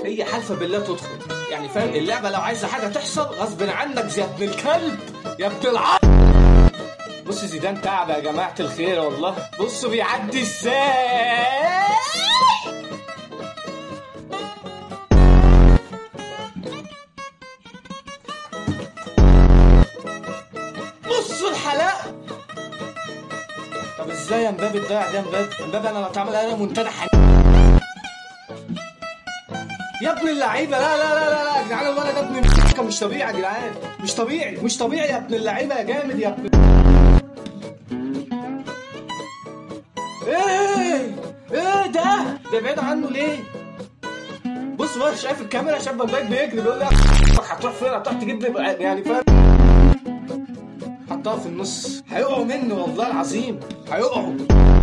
هي حالفه بالله تدخل يعني فاهم اللعبه لو عايزه حاجه تحصل غصب عنك يا ابن الكلب يا ابن الع بص زيدان تعب يا جماعه الخير والله بصوا بيعدي ازاي بصوا الحلاقه طب ازاي يا مبابي تضيع ده يا مبابي مبابي انا لو اتعمل انا منتدى حن... يا ابن اللعيبه لا لا لا لا لا يا جدعان الولد ده ابن ال- مش طبيعي يا جدعان مش طبيعي مش طبيعي يا ابن اللعيبه يا جامد يا ابن ايه ايه ده ده بعيد عنه ليه بص بقى شايف الكاميرا شايف فان دايك بيجري بيقول لي هتروح فين هتروح تجيب لي يعني فاهم حطها في النص هيقعوا مني والله العظيم هيقعوا